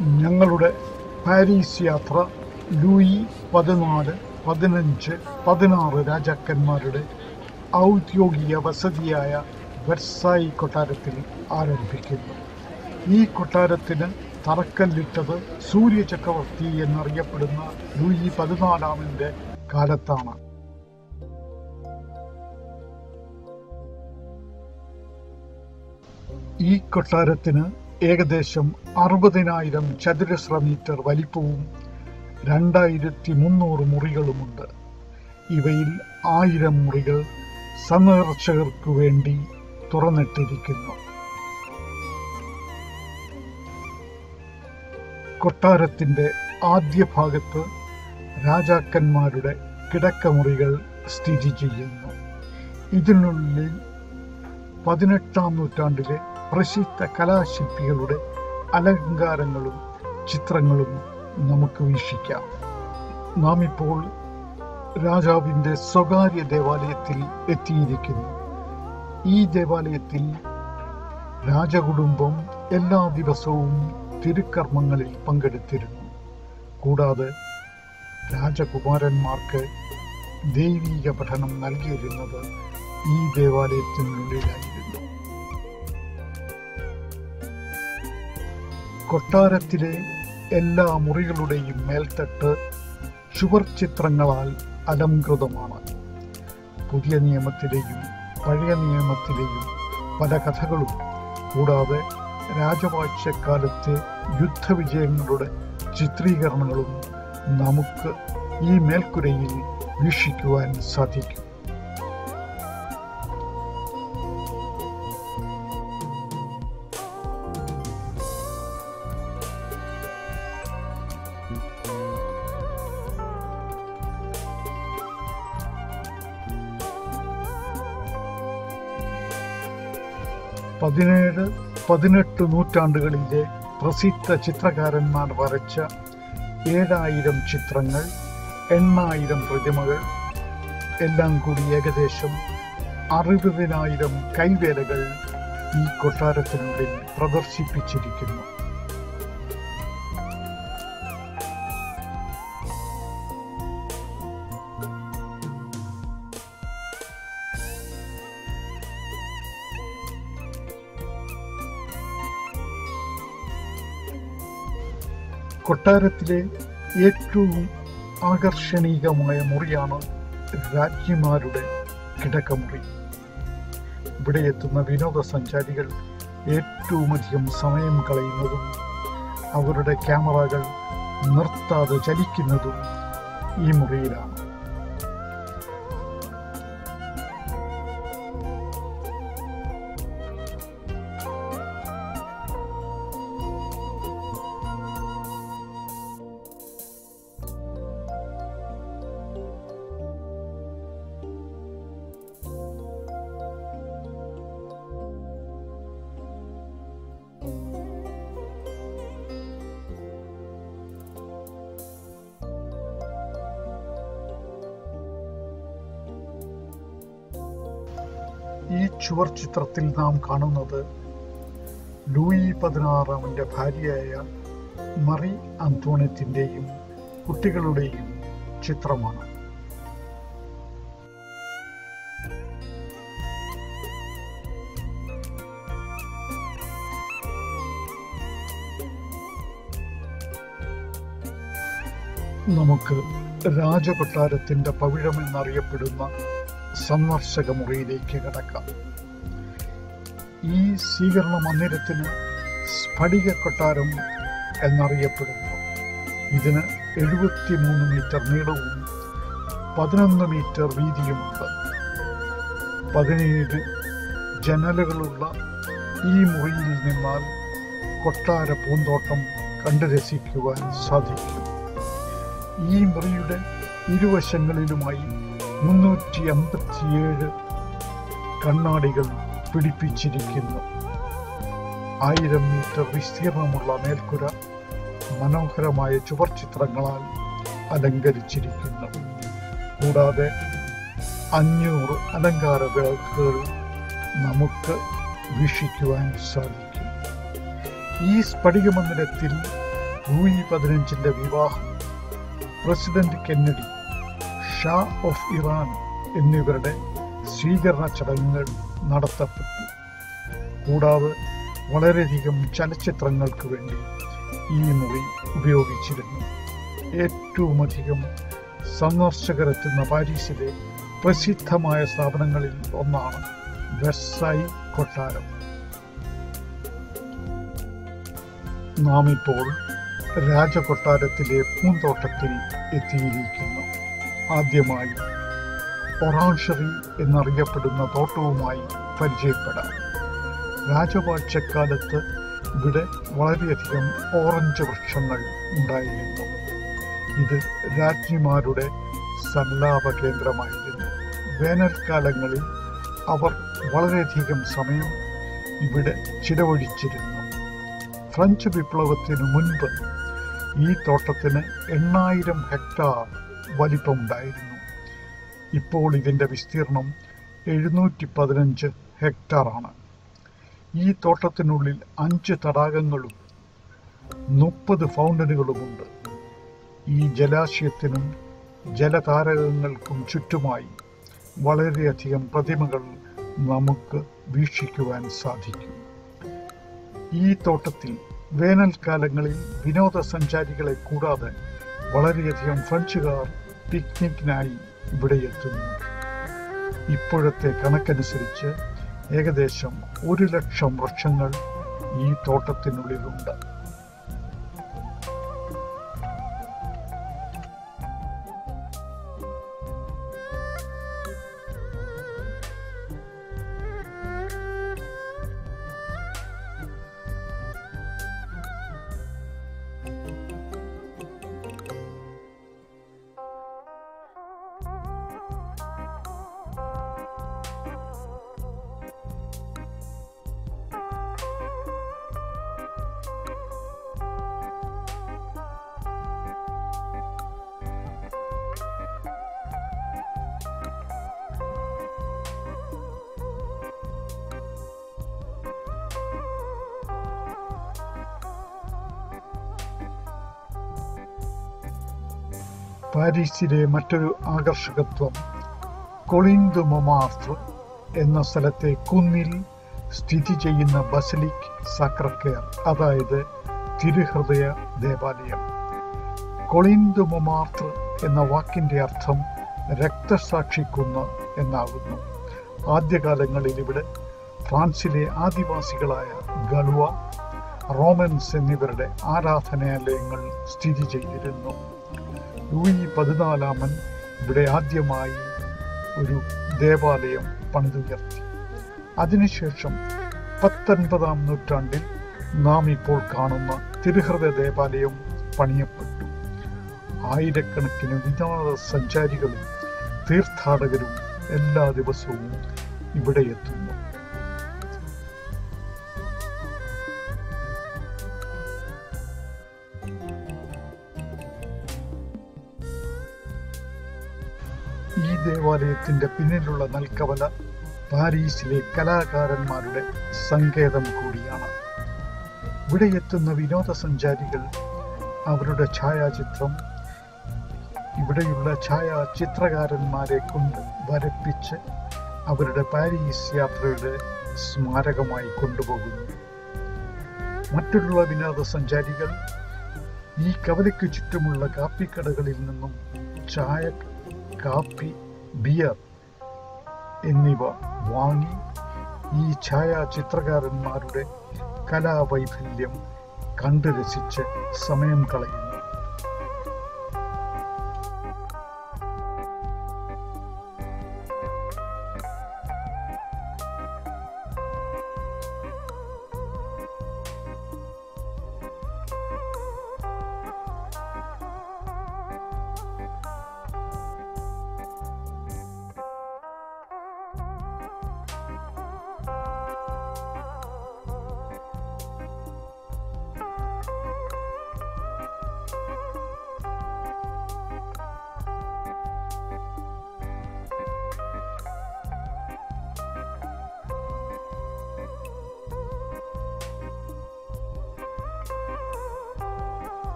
ഞങ്ങളുടെ പാരീസ് യാത്ര ലൂയി പതിനാല് പതിനഞ്ച് പതിനാറ് രാജാക്കന്മാരുടെ ഔദ്യോഗിക വസതിയായ വെർസായി കൊട്ടാരത്തിൽ ആരംഭിക്കുന്നു ഈ കൊട്ടാരത്തിന് തറക്കല്ലിട്ടത് സൂര്യചക്രവർത്തി എന്നറിയപ്പെടുന്ന ലൂയി പതിനാലാമിൻ്റെ കാലത്താണ് ഈ കൊട്ടാരത്തിന് ഏകദേശം അറുപതിനായിരം ചതുരശ്ര മീറ്റർ വലിപ്പവും രണ്ടായിരത്തി മുന്നൂറ് മുറികളുമുണ്ട് ഇവയിൽ ആയിരം മുറികൾ സന്ദർശകർക്ക് വേണ്ടി തുറന്നിട്ടിരിക്കുന്നു കൊട്ടാരത്തിന്റെ ആദ്യ ഭാഗത്ത് രാജാക്കന്മാരുടെ കിടക്കമുറികൾ സ്ഥിതി ചെയ്യുന്നു ഇതിനുള്ളിൽ പതിനെട്ടാം നൂറ്റാണ്ടിലെ പ്രസിദ്ധ കലാശില്പികളുടെ അലങ്കാരങ്ങളും ചിത്രങ്ങളും നമുക്ക് വീക്ഷിക്കാം നാം ഇപ്പോൾ രാജാവിൻ്റെ സ്വകാര്യ ദേവാലയത്തിൽ എത്തിയിരിക്കുന്നു ഈ ദേവാലയത്തിൽ രാജകുടുംബം എല്ലാ ദിവസവും തിരുക്കർമ്മങ്ങളിൽ പങ്കെടുത്തിരുന്നു കൂടാതെ രാജകുമാരന്മാർക്ക് ദൈവീക പഠനം നൽകിയിരുന്നത് ഈ ദേവാലയത്തിനുള്ളിലായിരുന്നു കൊട്ടാരത്തിലെ എല്ലാ മുറികളുടെയും മേൽത്തട്ട് ചുവർ ചിത്രങ്ങളാൽ അലംകൃതമാണ് പുതിയ നിയമത്തിലെയും പഴയ നിയമത്തിലെയും പല കഥകളും കൂടാതെ രാജവാഴ്ചക്കാലത്തെ യുദ്ധവിജയങ്ങളുടെ ചിത്രീകരണങ്ങളും നമുക്ക് ഈ മേൽക്കുരയിൽ വീക്ഷിക്കുവാൻ സാധിക്കും പതിനേഴ് പതിനെട്ട് നൂറ്റാണ്ടുകളിലെ പ്രസിദ്ധ ചിത്രകാരന്മാർ വരച്ച ഏഴായിരം ചിത്രങ്ങൾ എണ്ണായിരം പ്രതിമകൾ എല്ലാം കൂടി ഏകദേശം അറുപതിനായിരം കൈവേലകൾ ഈ കൊട്ടാരത്തിനുള്ളിൽ പ്രദർശിപ്പിച്ചിരിക്കുന്നു കൊട്ടാരത്തിലെ ഏറ്റവും ആകർഷണീയമായ മുറിയാണ് രാജ്ഞിമാരുടെ കിടക്കമുറി ഇവിടെ എത്തുന്ന വിനോദസഞ്ചാരികൾ ഏറ്റവുമധികം സമയം കളയുന്നതും അവരുടെ ക്യാമറകൾ നിർത്താതെ ചലിക്കുന്നതും ഈ മുറിയിലാണ് ഈ ചുവർ ചിത്രത്തിൽ നാം കാണുന്നത് ലൂയി പതിനാറാമന്റെ ഭാര്യയായ മറി അന്തോണത്തിന്റെയും കുട്ടികളുടെയും ചിത്രമാണ് നമുക്ക് രാജകൊട്ടാരത്തിന്റെ പവിഴമെന്നറിയപ്പെടുന്ന സന്ദർശക മുറിയിലേക്ക് കടക്കാം ഈ സ്വീകരണ മന്ദിരത്തിന് സ്ഫടിക കൊട്ടാരം എന്നറിയപ്പെടുന്നു ഇതിന് എഴുപത്തിമൂന്ന് മീറ്റർ നീളവും പതിനൊന്ന് മീറ്റർ വീതിയുമുണ്ട് പതിനേഴ് ജനലുകളുള്ള ഈ മുറിയിൽ നിന്നാൽ കൊട്ടാര പൂന്തോട്ടം കണ്ടു രസിക്കുവാൻ സാധിക്കും ഈ മുറിയുടെ ഇരുവശങ്ങളിലുമായി മുന്നൂറ്റി അമ്പത്തിയേഴ് കണ്ണാടികൾ പിടിപ്പിച്ചിരിക്കുന്നു ആയിരം മീറ്റർ വിസ്തീർണമുള്ള മേൽക്കുര മനോഹരമായ ചുവർ ചിത്രങ്ങളാൽ അലങ്കരിച്ചിരിക്കുന്നു കൂടാതെ അഞ്ഞൂറ് അലങ്കാര വിളക്കുകൾ നമുക്ക് വീക്ഷിക്കുവാൻ സാധിക്കും ഈ സ്ഫടിക മന്ദിരത്തിൽ ലൂയി പതിനഞ്ചിന്റെ വിവാഹം president Kennedy Shah of Iran എന്നിവരുടെ സ്വീകരണ ചടങ്ങുകൾ നടത്തപ്പെട്ടു കൂടാതെ വളരെയധികം ചലച്ചിത്രങ്ങൾക്ക് വേണ്ടി ഈ മുറി ഉപയോഗിച്ചിരുന്നു ഏറ്റവുമധികം സന്ദർശകരെത്തുന്ന പാരീസിലെ പ്രസിദ്ധമായ സ്ഥാപനങ്ങളിൽ ഒന്നാണ് വെർസായി കൊട്ടാരം നാം ഇപ്പോൾ രാജകൊട്ടാരത്തിലെ പൂന്തോട്ടത്തിൽ എത്തിയിരിക്കുന്നു ആദ്യമായി ഒറാൻഷറി എന്നറിയപ്പെടുന്ന തോട്ടവുമായി പരിചയപ്പെടാം രാജവാഴ്ചക്കാലത്ത് ഇവിടെ വളരെയധികം ഓറഞ്ച് വൃക്ഷങ്ങൾ ഉണ്ടായിരുന്നു ഇത് രാജ്ഞിമാരുടെ സല്ലാപ കേന്ദ്രമായിരുന്നു വേനൽക്കാലങ്ങളിൽ അവർ വളരെയധികം സമയം ഇവിടെ ചിലവഴിച്ചിരുന്നു ഫ്രഞ്ച് വിപ്ലവത്തിനു മുൻപ് ഈ തോട്ടത്തിന് എണ്ണായിരം ഹെക്ടാർ വലിപ്പമുണ്ടായിരുന്നു ഇപ്പോൾ ഇതിൻ്റെ വിസ്തീർണം എഴുന്നൂറ്റി പതിനഞ്ച് ഹെക്ടാറാണ് ഈ തോട്ടത്തിനുള്ളിൽ അഞ്ച് തടാകങ്ങളും മുപ്പത് ഫൗണ്ടനുകളുമുണ്ട് ഈ ജലാശയത്തിനും ജലതാരകങ്ങൾക്കും ചുറ്റുമായി വളരെയധികം പ്രതിമകൾ നമുക്ക് വീക്ഷിക്കുവാൻ സാധിക്കും ഈ തോട്ടത്തിൽ വേനൽക്കാലങ്ങളിൽ വിനോദസഞ്ചാരികളെ കൂടാതെ വളരെയധികം ഫ്രഞ്ചുകാർ പിക്നിക്കിനായി ഇവിടെ എത്തുന്നു ഇപ്പോഴത്തെ കണക്കനുസരിച്ച് ഏകദേശം ഒരു ലക്ഷം വൃക്ഷങ്ങൾ ഈ തോട്ടത്തിനുള്ളിലുണ്ട് പാരീസിലെ മറ്റൊരു ആകർഷകത്വം കൊളിന്ത് മൊമാർത്ത് എന്ന സ്ഥലത്തെ കുന്നിൽ സ്ഥിതി ചെയ്യുന്ന ബസലിക് സക്രക്കെയർ അതായത് തിരുഹൃദയ ദേവാലയം കൊളിന്ത് മൊമാർത്ത് എന്ന വാക്കിന്റെ അർത്ഥം രക്തസാക്ഷിക്കുന്ന് എന്നാകുന്നു ആദ്യകാലങ്ങളിൽ ഇവിടെ ഫ്രാൻസിലെ ആദിവാസികളായ ഗളുവ റോമൻസ് എന്നിവരുടെ ആരാധനാലയങ്ങൾ സ്ഥിതി ചെയ്തിരുന്നു ലൂയി പതിനാലാമൻ ഇവിടെ ആദ്യമായി ഒരു ദേവാലയം പണിതുയർത്തി അതിനുശേഷം പത്തൊൻപതാം നൂറ്റാണ്ടിൽ നാം ഇപ്പോൾ കാണുന്ന തിരുഹൃദയ ദേവാലയം പണിയപ്പെട്ടു ആയിരക്കണക്കിന് വിനോദസഞ്ചാരികളും തീർത്ഥാടകരും എല്ലാ ദിവസവും ഇവിടെ എത്തുന്നു ഈ ദേവാലയത്തിന്റെ പിന്നിലുള്ള നൽക്കവല പാരീസിലെ കലാകാരന്മാരുടെ സങ്കേതം കൂടിയാണ് ഇവിടെ എത്തുന്ന വിനോദസഞ്ചാരികൾ അവരുടെ ഛായാചിത്രം ഇവിടെയുള്ള ഛായാചിത്രകാരന്മാരെ കൊണ്ട് വരപ്പിച്ച് അവരുടെ പാരീസ് യാത്രയുടെ സ്മാരകമായി കൊണ്ടുപോകുന്നു മറ്റുള്ള വിനോദസഞ്ചാരികൾ ഈ കവലയ്ക്ക് ചുറ്റുമുള്ള കാപ്പിക്കടകളിൽ നിന്നും ചായ കാപ്പി ബിയർ എന്നിവ വാങ്ങി ഈ ഛായാചിത്രകാരന്മാരുടെ കലാവൈഫല്യം കണ്ടു രസിച്ച് സമയം കളയുന്നു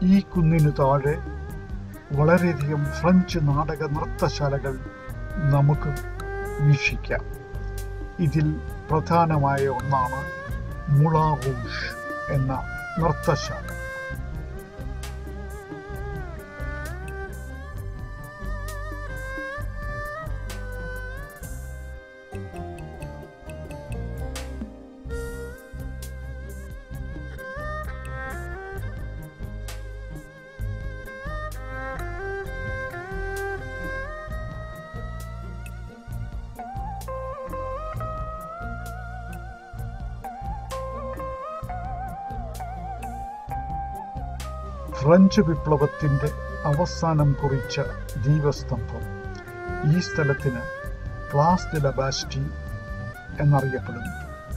ഈ കുന്നിനു താഴെ വളരെയധികം ഫ്രഞ്ച് നാടക നൃത്തശാലകൾ നമുക്ക് വീക്ഷിക്കാം ഇതിൽ പ്രധാനമായ ഒന്നാണ് മുളാറൂഷ് എന്ന നൃത്തശാല ഫ്രഞ്ച് വിപ്ലവത്തിന്റെ അവസാനം കുറിച്ച ദീപസ്തംഭം ഈ സ്ഥലത്തിന് പ്ലാസ് ഡെ ലബാസ്റ്റി എന്നറിയപ്പെടുന്നു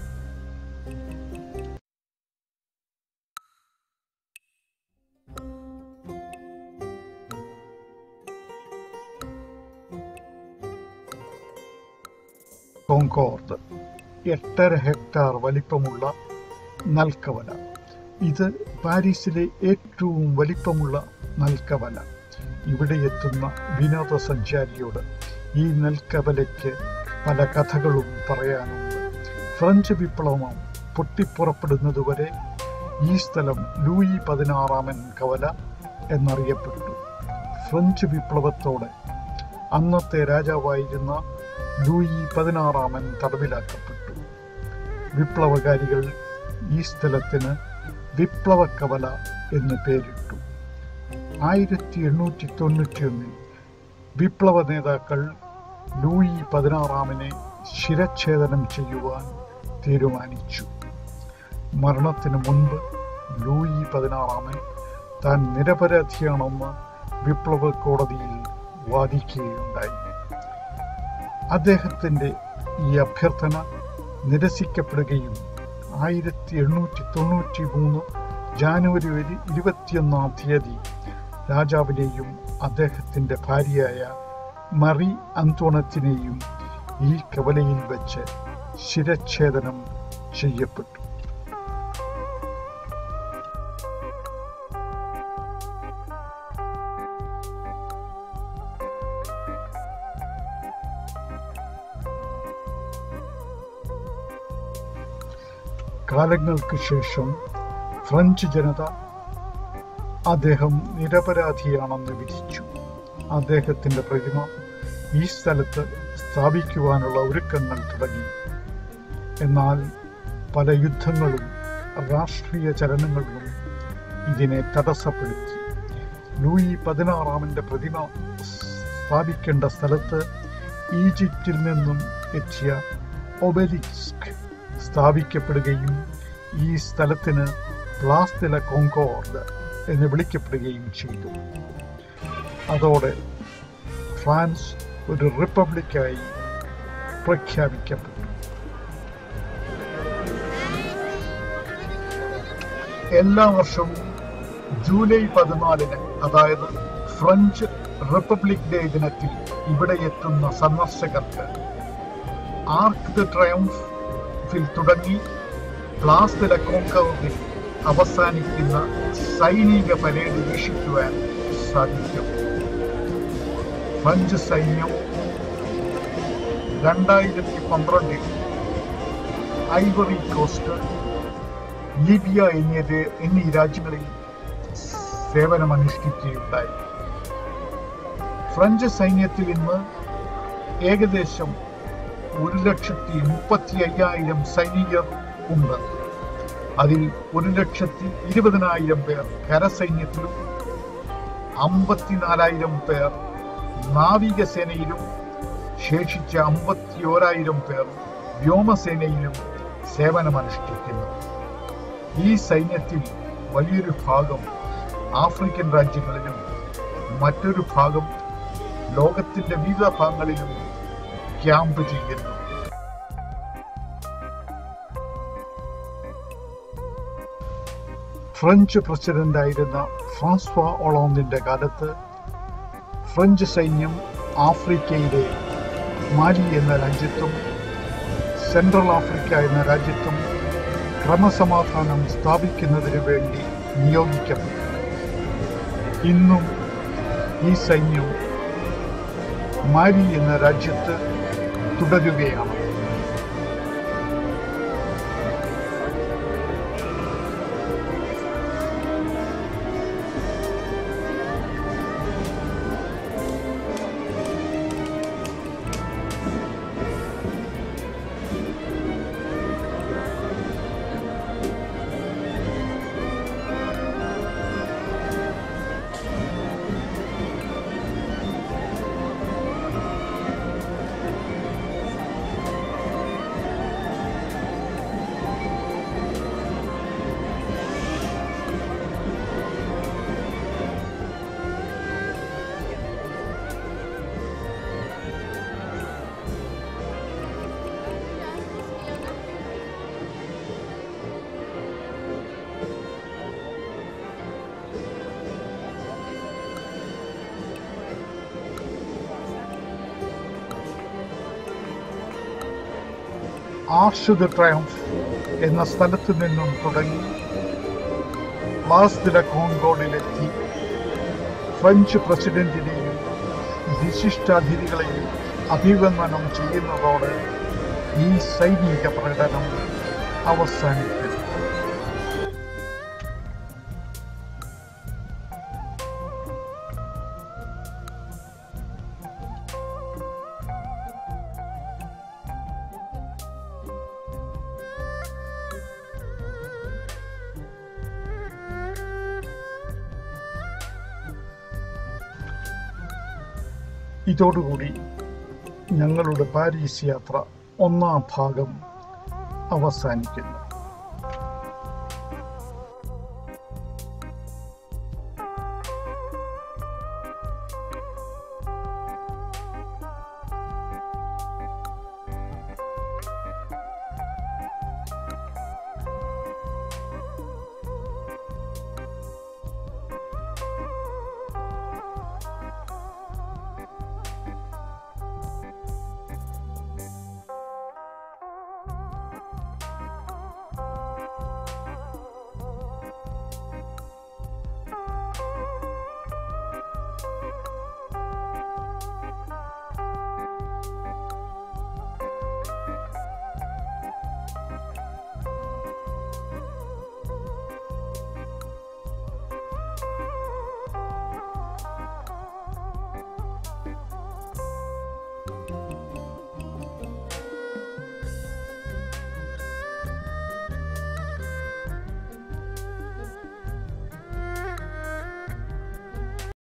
കോങ്കോർഡ് എട്ടര ഹെക്ടാർ വലിപ്പമുള്ള നൽക്കവല ഇത് പാരീസിലെ ഏറ്റവും വലിപ്പമുള്ള നൽക്കവല ഇവിടെ എത്തുന്ന വിനോദസഞ്ചാരിയോട് ഈ നെൽക്കവലയ്ക്ക് പല കഥകളും പറയാനുണ്ട് ഫ്രഞ്ച് വിപ്ലവം പൊട്ടിപ്പുറപ്പെടുന്നതുവരെ ഈ സ്ഥലം ലൂയി പതിനാറാമൻ കവല എന്നറിയപ്പെട്ടു ഫ്രഞ്ച് വിപ്ലവത്തോടെ അന്നത്തെ രാജാവായിരുന്ന ലൂയി പതിനാറാമൻ തടവിലാക്കപ്പെട്ടു വിപ്ലവകാരികൾ ഈ സ്ഥലത്തിന് വിപ്ലവക്കവല എന്ന് പേരിട്ടു ആയിരത്തി എണ്ണൂറ്റി തൊണ്ണൂറ്റിയൊന്നിൽ വിപ്ലവ നേതാക്കൾ ലൂയി പതിനാറാമനെ ശിരച്ഛേദനം ചെയ്യുവാൻ തീരുമാനിച്ചു മരണത്തിന് മുൻപ് ലൂയി പതിനാറാമൻ താൻ നിരപരാധിയാണെന്ന് വിപ്ലവ കോടതിയിൽ വാദിക്കുകയുണ്ടായി അദ്ദേഹത്തിന്റെ ഈ അഭ്യർത്ഥന നിരസിക്കപ്പെടുകയും ആയിരത്തി എണ്ണൂറ്റി തൊണ്ണൂറ്റി മൂന്ന് ജാനുവരി ഇരുപത്തിയൊന്നാം തീയതി രാജാവിനെയും അദ്ദേഹത്തിന്റെ ഭാര്യയായ മറി അന്തോണത്തിനെയും ഈ കവലയിൽ വെച്ച് ശിരച്ഛേദനം ചെയ്യപ്പെട്ടു കാലങ്ങൾക്ക് ശേഷം ഫ്രഞ്ച് ജനത അദ്ദേഹം നിരപരാധിയാണെന്ന് വിധിച്ചു അദ്ദേഹത്തിന്റെ പ്രതിമ ഈ സ്ഥലത്ത് സ്ഥാപിക്കുവാനുള്ള ഒരുക്കങ്ങൾ തുടങ്ങി എന്നാൽ പല യുദ്ധങ്ങളും രാഷ്ട്രീയ ചലനങ്ങളും ഇതിനെ തടസ്സപ്പെടുത്തി ലൂയി പതിനാറാമന്റെ പ്രതിമ സ്ഥാപിക്കേണ്ട സ്ഥലത്ത് ഈജിപ്തിൽ നിന്നും എത്തിയ ഒബലിസ്ക് സ്ഥാപിക്കപ്പെടുകയും ഈ സ്ഥലത്തിന് പ്ലാസ് ദെ ല കോങ്കോർഡ് എന്ന് വിളിക്കപ്പെടുകയും ചെയ്തു അതോടെ ഫ്രാൻസ് ഒരു റിപ്പബ്ലിക്കായി പ്രഖ്യാപിക്കപ്പെട്ടു എല്ലാ വർഷവും ജൂലൈ പതിനാലിന് അതായത് ഫ്രഞ്ച് റിപ്പബ്ലിക് ഡേ ദിനത്തിൽ ഇവിടെ എത്തുന്ന സന്ദർശകർക്ക് ആർക്ക് ദ ട്രയംഫിൽ തുടങ്ങി പ്ലാസ് ദെ ല കോങ്കോർഡിൽ അവസാനിക്കുന്ന സൈനിക പരേഡ് വീക്ഷിക്കുവാൻ സാധിക്കും ഫ്രഞ്ച് സൈന്യം രണ്ടായിരത്തി പന്ത്രണ്ടിൽ ഐവറി കോസ്റ്റ് ലിബിയ എന്നിയത് എന്നീ രാജ്യങ്ങളിൽ സേവനമനുഷ്ഠിക്കുകയുണ്ടായി ഫ്രഞ്ച് സൈന്യത്തിൽ ഇന്ന് ഏകദേശം ഒരു ലക്ഷത്തി മുപ്പത്തി അയ്യായിരം സൈനികർ ഉണ്ട് അതിൽ ഒരു ലക്ഷത്തി ഇരുപതിനായിരം പേർ കരസൈന്യത്തിലും അമ്പത്തിനാലായിരം പേർ നാവികസേനയിലും ശേഷിച്ച അമ്പത്തി ഓരായിരം പേർ വ്യോമസേനയിലും സേവനമനുഷ്ഠിക്കുന്നു ഈ സൈന്യത്തിൽ വലിയൊരു ഭാഗം ആഫ്രിക്കൻ രാജ്യങ്ങളിലും മറ്റൊരു ഭാഗം ലോകത്തിന്റെ വിവിധ ഭാഗങ്ങളിലും ക്യാമ്പ് ചെയ്യുന്നു ഫ്രഞ്ച് പ്രസിഡന്റായിരുന്ന ഫ്രാൻസ്വ ഒളോന്തിന്റെ കാലത്ത് ഫ്രഞ്ച് സൈന്യം ആഫ്രിക്കയിലെ മാലി എന്ന രാജ്യത്തും സെൻട്രൽ ആഫ്രിക്ക എന്ന രാജ്യത്തും ക്രമസമാധാനം സ്ഥാപിക്കുന്നതിന് വേണ്ടി നിയോഗിക്കപ്പെട്ടു ഇന്നും ഈ സൈന്യം മാലി എന്ന രാജ്യത്ത് തുടരുകയാണ് ആർഷ് ദ ട്രയംഫ് എന്ന സ്ഥലത്തു നിന്നും തുടങ്ങി പ്ലാസ് ദി കോൺഗോഡിലെത്തി ഫ്രഞ്ച് പ്രസിഡന്റിനെയും വിശിഷ്ടാതിഥികളെയും അഭിവന്ദനം ചെയ്യുന്നതോടെ ഈ സൈനിക പ്രകടനം അവസാനിക്കുന്നു ഇതോടുകൂടി ഞങ്ങളുടെ പാരീസ് യാത്ര ഒന്നാം ഭാഗം അവസാനിക്കുന്നു